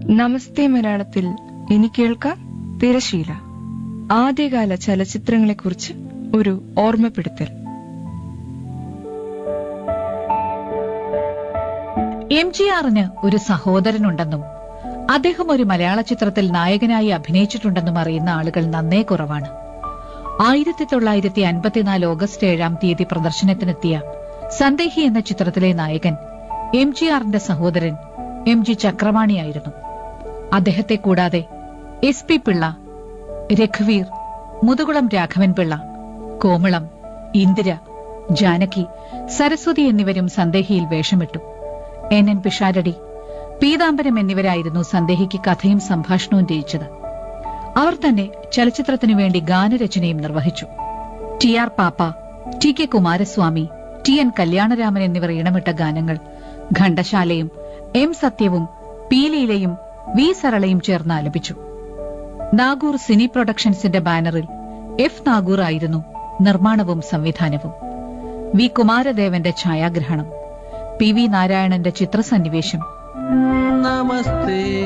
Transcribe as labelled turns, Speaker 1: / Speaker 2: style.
Speaker 1: നമസ്തേ മലയാളത്തിൽ ഇനി കേൾക്കാം തിരശീല ആദ്യകാല ചലച്ചിത്രങ്ങളെക്കുറിച്ച് ഒരു ഓർമ്മപ്പെടുത്തൽ
Speaker 2: എം ജി ആറിന് ഒരു സഹോദരനുണ്ടെന്നും അദ്ദേഹം ഒരു മലയാള ചിത്രത്തിൽ നായകനായി അഭിനയിച്ചിട്ടുണ്ടെന്നും അറിയുന്ന ആളുകൾ നന്നേ കുറവാണ് ആയിരത്തി തൊള്ളായിരത്തി അൻപത്തിനാല് ഓഗസ്റ്റ് ഏഴാം തീയതി പ്രദർശനത്തിനെത്തിയ സന്ദേഹി എന്ന ചിത്രത്തിലെ നായകൻ എം ജി ആറിന്റെ സഹോദരൻ എം ജി ചക്രവാണിയായിരുന്നു അദ്ദേഹത്തെ കൂടാതെ എസ് പി പിള്ള രഘുവീർ മുതുകുളം രാഘവൻ പിള്ള കോമളം ഇന്ദിര ജാനകി സരസ്വതി എന്നിവരും സന്ദേഹിയിൽ വേഷമിട്ടു എൻ എൻ പിഷാരടി പീതാംബരം എന്നിവരായിരുന്നു സന്ദേഹിക്ക് കഥയും സംഭാഷണവും രചിച്ചത് അവർ തന്നെ ചലച്ചിത്രത്തിനു വേണ്ടി ഗാനരചനയും നിർവഹിച്ചു T R Pappa T K Kumaraswamy T N Kalyanaraman എന്നിവർ ഇണമിട്ട ഗാനങ്ങൾ ഘണ്ടശാലയും എം സത്യവും പീലീലയും വി സരളയും ചേർന്ന് ആലപിച്ചു നാഗൂർ സിനി പ്രൊഡക്ഷൻസിന്റെ ബാനറിൽ എഫ് നാഗൂർ ആയിരുന്നു നിർമ്മാണവും സംവിധാനവും വി കുമാരദേവന്റെ ഛായാഗ്രഹണം പി വി നാരായണന്റെ ചിത്രസന്നിവേശം
Speaker 3: നമസ്തേ